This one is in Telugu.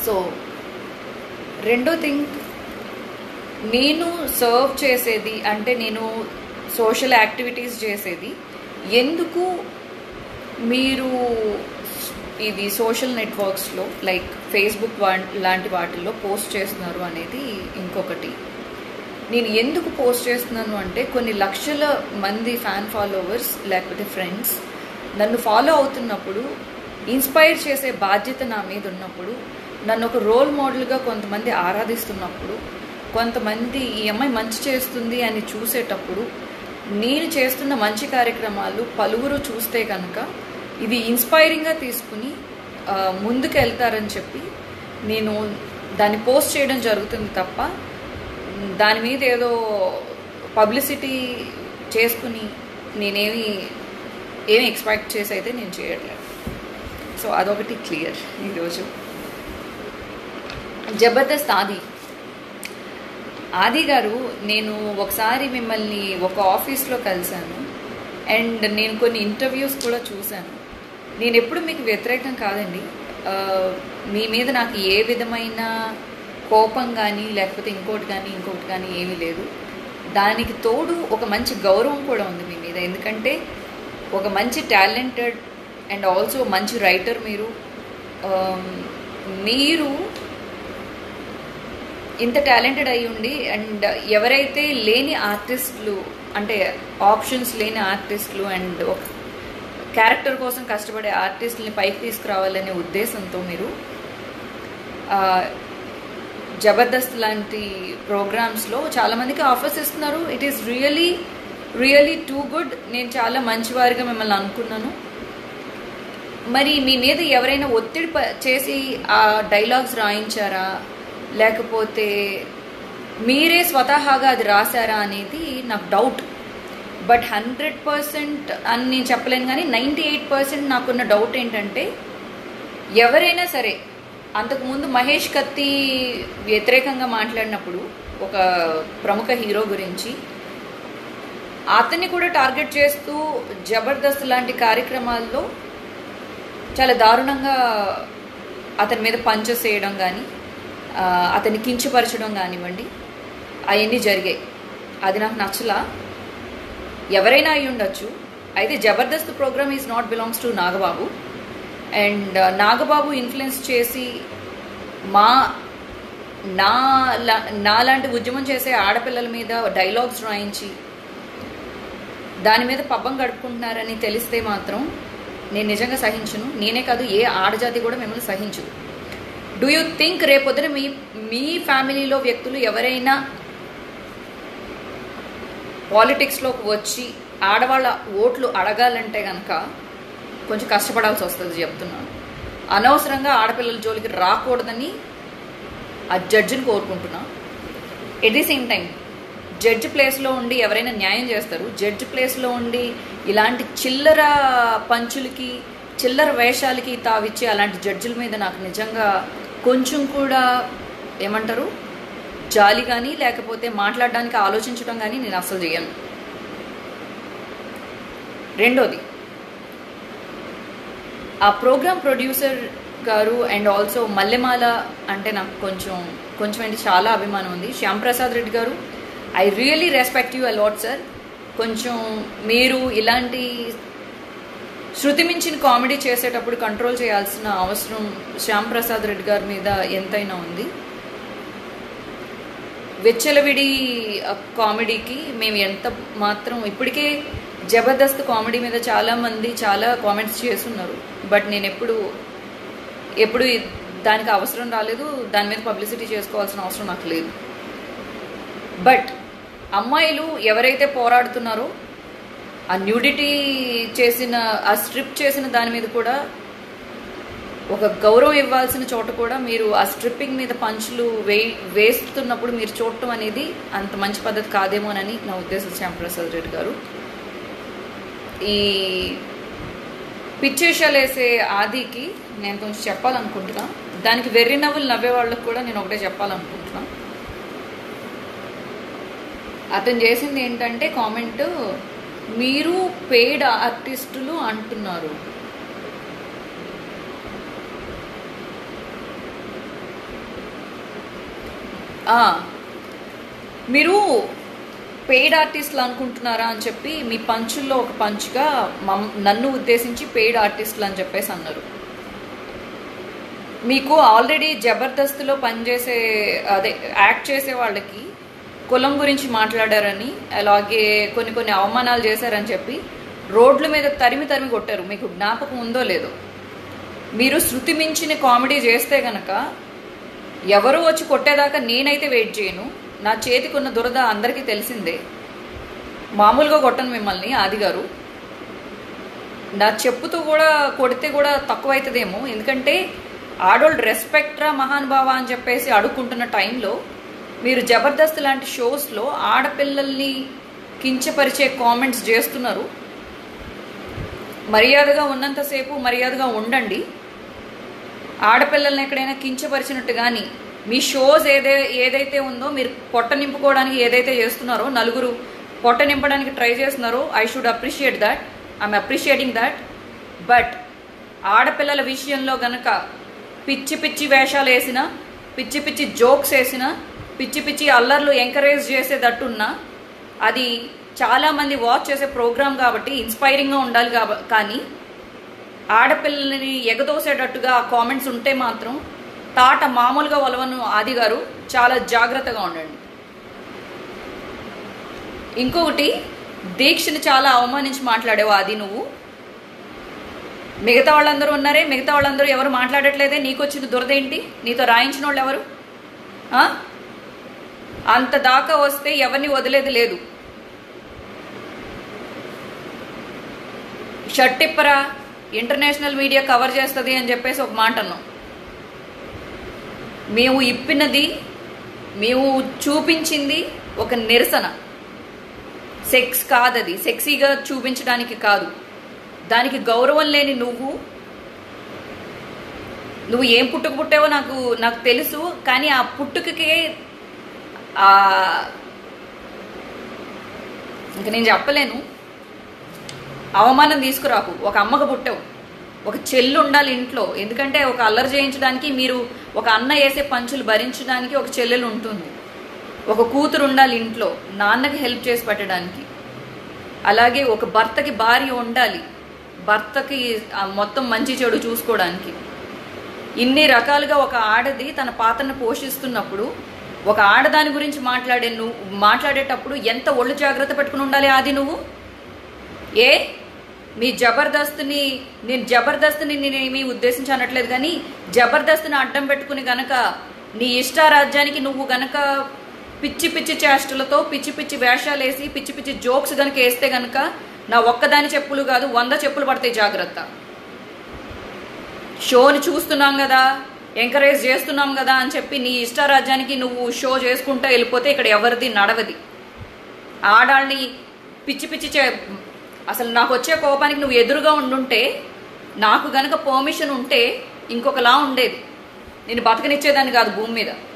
సో రెండో థింగ్ నేను సర్వ్ చేసేది అంటే నేను సోషల్ యాక్టివిటీస్ చేసేది ఎందుకు మీరు ఇది సోషల్ నెట్వర్క్స్లో లైక్ ఫేస్బుక్ వా లాంటి వాటిల్లో పోస్ట్ చేస్తున్నారు అనేది ఇంకొకటి నేను ఎందుకు పోస్ట్ చేస్తున్నాను అంటే కొన్ని లక్షల మంది ఫ్యాన్ ఫాలోవర్స్ లేకపోతే ఫ్రెండ్స్ నన్ను ఫాలో అవుతున్నప్పుడు ఇన్స్పైర్ చేసే బాధ్యత నా మీద ఉన్నప్పుడు నన్ను ఒక రోల్ మోడల్గా కొంతమంది ఆరాధిస్తున్నప్పుడు కొంతమంది ఈ అమ్మాయి మంచి చేస్తుంది అని చూసేటప్పుడు నేను చేస్తున్న మంచి కార్యక్రమాలు పలువురు చూస్తే కనుక ఇది ఇన్స్పైరింగ్గా తీసుకుని ఆ, ముందుకు వెళ్తారని చెప్పి నేను దాన్ని పోస్ట్ చేయడం జరుగుతుంది తప్ప దాని మీద ఏదో పబ్లిసిటీ చేసుకుని నేనేమి ఏమి ఎక్స్పెక్ట్ చేసి అయితే నేను చేయట్లేదు సో అదొకటి క్లియర్ ఈరోజు జబర్దస్త్ ఆది ఆది గారు నేను ఒకసారి మిమ్మల్ని ఒక ఆఫీస్లో కలిశాను అండ్ నేను కొన్ని ఇంటర్వ్యూస్ కూడా చూశాను నేను ఎప్పుడు మీకు వ్యతిరేకం కాదండి ఆ, మీ మీద నాకు ఏ విధమైన కోపం కానీ లేకపోతే ఇంకోటి కానీ ఇంకొకటి కానీ ఏమీ లేదు దానికి తోడు ఒక మంచి గౌరవం కూడా ఉంది మీ మీద ఎందుకంటే ఒక మంచి టాలెంటెడ్ అండ్ ఆల్సో మంచి రైటర్ మీరు ఆమ్, మీరు ఇంత టాలెంటెడ్ అయి ఉండి అండ్ ఎవరైతే లేని ఆర్టిస్టులు అంటే ఆప్షన్స్ లేని ఆర్టిస్టులు అండ్ ఒక క్యారెక్టర్ కోసం కష్టపడే ఆర్టిస్టులని పైకి తీసుకురావాలనే ఉద్దేశంతో మీరు ఆ, జబర్దస్త్ లాంటి ప్రోగ్రామ్స్లో చాలామందికి ఆఫర్స్ ఇస్తున్నారు it is really really too good నేను చాలా మంచివారిగా మిమ్మల్ని అనుకున్నాను మరి మీ మీద ఎవరైనా ఒత్తిడి ప- చేసి ఆ డైలాగ్స్ రాయించారా లేకపోతే మీరే స్వతహాగా అది రాశారా అనేది నాకు డౌట్ బట్ హండ్రెడ్ పర్సెంట్ అని నేను చెప్పలేను కానీ నైంటీ ఎయిట్ పర్సెంట్ నాకున్న డౌట్ ఏంటంటే ఎవరైనా సరే అంతకుముందు మహేష్ కత్తి వ్యతిరేకంగా మాట్లాడినప్పుడు ఒక ప్రముఖ హీరో గురించి అతన్ని కూడా టార్గెట్ చేస్తూ జబర్దస్త్ లాంటి కార్యక్రమాల్లో చాలా దారుణంగా అతని మీద పంచెస్ వేయడం కానీ అతన్ని కించపరచడం కానివ్వండి అవన్నీ జరిగాయి అది నాకు నచ్చలా ఎవరైనా అయి ఉండొచ్చు అయితే Jabardasth programme is not belongs to Nagababu and Nagababu influence చేసి మా నా లా- నాలాంటి ఉద్యమం చేసే ఆడపిల్లల మీద డైలాగ్స్ రాయించి దాని మీద పబ్బం గడుపుకుంటున్నారని తెలిస్తే మాత్రం నేను నిజంగా సహించను నేనే కాదు ఏ ఆడజాతి కూడా మిమ్మల్ని సహించదు డూ యూ థింక్ రేపొద్దున మీ మీ ఫ్యామిలీలో వ్యక్తులు ఎవరైనా పాలిటిక్స్లోకి వచ్చి ఆడవాళ్ళ ఓట్లు అడగాలంటే కనుక కొంచెం కష్టపడాల్సి వస్తుంది చెప్తున్నాను అనవసరంగా ఆడపిల్లల జోలికి రాకూడదని ఆ జడ్జిని కోరుకుంటున్నా at the same time judge ప్లేస్లో ఉండి ఎవరైనా న్యాయం చేస్తారు జడ్జ్ ప్లేస్లో ఉండి ఇలాంటి చిల్లర పంచులకి చిల్లర వేషాలకి తావిచ్చే అలాంటి జడ్జిల మీద నాకు నిజంగా కొంచెం కూడా ఏమంటారు జాలి కానీ లేకపోతే మాట్లాడడానికి ఆలోచించడం కానీ నేను అసలు చేయను రెండోది ఆ ప్రోగ్రామ్ ప్రొడ్యూసర్ గారు అండ్ ఆల్సో మల్లెమాల అంటే నాకు కొంచెం కొంచెం అంటే చాలా అభిమానం ఉంది శ్యామ్ ప్రసాద్ రెడ్డి గారు I really respect you a lot sir కొంచెం మీరు ఇలాంటి శృతి మించిన కామెడీ చేసేటప్పుడు కంట్రోల్ చేయాల్సిన అవసరం శ్యామ్ ప్రసాద్ రెడ్డి గారి మీద ఎంతైనా ఉంది వెచ్చలవిడి ఆ, కామెడీకి మేము ఎంత మాత్రం ఇప్పటికే జబర్దస్త్ కామెడీ మీద చాలా మంది చాలా కామెంట్స్ చేస్తున్నారు బట్ నేను ఎప్పుడు ఎప్పుడు ఇ- దానికి అవసరం రాలేదు దాని మీద పబ్లిసిటీ చేసుకోవాల్సిన అవసరం నాకు లేదు బట్ అమ్మాయిలు ఎవరైతే పోరాడుతున్నారో ఆ న్యూడిటీ చేసిన ఆ స్ట్రిప్ చేసిన దాని మీద కూడా ఒక గౌరవం ఇవ్వాల్సిన చోట కూడా మీరు ఆ స్ట్రిప్పింగ్ మీద పంచులు వే వేస్తున్నప్పుడు మీరు చూడటం అనేది అంత మంచి పద్ధతి కాదేమోనని నా ఉద్దేశం శ్యాంప్రసాద్ రెడ్డి గారు ఈ పిచ్చేషాలు వేసే ఆదికి నేను కొంచెం చెప్పాలనుకుంటున్నా దానికి వెర్రి నవ్వులు నవ్వే వాళ్ళకి కూడా నేను ఒకటే చెప్పాలనుకుంటున్నా అతను చేసింది ఏంటంటే కామెంట్ మీరు పెయిడ్ ఆర్టిస్టులు అంటున్నారు ఆ, మీరు పెయిడ్ ఆర్టిస్టులు అనుకుంటున్నారా అని చెప్పి మీ పంచుల్లో ఒక పంచ్గా మమ్ నన్ను ఉద్దేశించి పెయిడ్ ఆర్టిస్టులు అని చెప్పేసి అన్నారు మీకు ఆల్రెడీ జబర్దస్త్లో పనిచేసే అదే యాక్ట్ చేసే వాళ్ళకి కులం గురించి మాట్లాడారని అలాగే కొన్ని కొన్ని అవమానాలు చేశారని చెప్పి రోడ్ల మీద తరిమి తరిమి కొట్టారు మీకు జ్ఞాపకం ఉందో లేదో మీరు శృతి మించిన కామెడీ చేస్తే గనక ఎవరు వచ్చి కొట్టేదాకా నేనైతే వెయిట్ చేయను నా చేతికి ఉన్న దురద అందరికీ తెలిసిందే మామూలుగా కొట్టను మిమ్మల్ని ఆది గారు నా చెప్పుతో కూడా కొడితే కూడా తక్కువ అవుతుందేమో ఎందుకంటే ఆడోళ్ళు రెస్పెక్ట్రా మహానుభావ అని చెప్పేసి అడుక్కుంటున్న టైంలో మీరు జబర్దస్త్ లాంటి షోస్లో ఆడపిల్లల్ని కించపరిచే కామెంట్స్ చేస్తున్నారు మర్యాదగా ఉన్నంతసేపు మర్యాదగా ఉండండి ఆడపిల్లల్ని ఎక్కడైనా కించపరిచినట్టు కానీ మీ షోస్ ఏదే ఏదైతే ఉందో మీరు పొట్ట నింపుకోవడానికి ఏదైతే చేస్తున్నారో నలుగురు పొట్ట నింపడానికి ట్రై చేస్తున్నారో I should appreciate that I'm appreciating that but ఆడపిల్లల విషయంలో గనక పిచ్చి పిచ్చి వేషాలు వేసినా పిచ్చి పిచ్చి జోక్స్ వేసినా పిచ్చి పిచ్చి అల్లర్లు ఎంకరేజ్ చేసేటట్టున్నా అది చాలామంది వాచ్ చేసే ప్రోగ్రామ్ కాబట్టి ఇన్స్పైరింగ్గా ఉండాలి కాబ కానీ ఆడపిల్లల్ని ఎగదోసేటట్టుగా కామెంట్స్ ఉంటే మాత్రం తాట మామూలుగా వలవను ఆది గారు చాలా జాగ్రత్తగా ఉండండి ఇంకొకటి దీక్షని చాలా అవమానించి మాట్లాడేవు ఆది నువ్వు మిగతా వాళ్ళందరూ ఉన్నారే మిగతా వాళ్ళందరూ ఎవరు మాట్లాడట్లేదే నీకు వచ్చిన దురదేంటి నీతో రాయించిన వాళ్ళు ఎవరు ఆ? అంత దాకా వస్తే ఎవరిని వదిలేది లేదు షర్ట్ ఇప్పరా ఇంటర్నేషనల్ మీడియా కవర్ చేస్తుంది అని చెప్పేసి ఒక మాట అన్నాం మేము ఇప్పినది మేము చూపించింది ఒక నిరసన సెక్స్ కాదది సెక్సీగా చూపించడానికి కాదు దానికి గౌరవం లేని నువ్వు నువ్వు ఏం పుట్టుక పుట్టావో నాకు నాకు తెలుసు కానీ ఆ పుట్టుకకి ఆ ఇంక నేను చెప్పలేను అవమానం తీసుకురాకు ఒక అమ్మకు పుట్టావు ఒక చెల్లు ఉండాలి ఇంట్లో ఎందుకంటే ఒక అల్లరి చేయించడానికి మీరు ఒక అన్న వేసే పంచులు భరించడానికి ఒక చెల్లెలు ఉంటుంది ఒక కూతురు ఉండాలి ఇంట్లో నాన్నకి హెల్ప్ చేసి పెట్టడానికి అలాగే ఒక భర్తకి భార్య ఉండాలి భర్తకి ఆ మొత్తం మంచి చెడు చూసుకోవడానికి ఇన్ని రకాలుగా ఒక ఆడది తన పాత్రను పోషిస్తున్నప్పుడు ఒక ఆడదాని గురించి మాట్లాడే నువ్వు మాట్లాడేటప్పుడు ఎంత ఒళ్ళు జాగ్రత్త పెట్టుకుని ఉండాలి ఆది నువ్వు ఏ మీ జబర్దస్త్ని నేను జబర్దస్త్ని నేనేమి ఉద్దేశించి అనట్లేదు కానీ జబర్దస్త్ని అడ్డం పెట్టుకుని గనక నీ ఇష్టారాజ్యానికి నువ్వు గనక పిచ్చి పిచ్చి చేష్టలతో పిచ్చి పిచ్చి వేషాలు వేసి పిచ్చి పిచ్చి జోక్స్ గనక వేస్తే గనక నా ఒక్కదాని చెప్పులు కాదు వంద చెప్పులు పడతాయి జాగ్రత్త షోని చూస్తున్నాం కదా ఎంకరేజ్ చేస్తున్నాం కదా అని చెప్పి నీ ఇష్టారాజ్యానికి నువ్వు షో చేసుకుంటూ వెళ్ళిపోతే ఇక్కడ ఎవరిది నడవది ఆడాళ్ళని పిచ్చి పిచ్చి చే అసలు నాకు వచ్చే కోపానికి నువ్వు ఎదురుగా ఉండుంటే నాకు గనక పర్మిషన్ ఉంటే ఇంకొకలా ఉండేది నేను బతకనిచ్చేదాన్ని కాదు భూమి మీద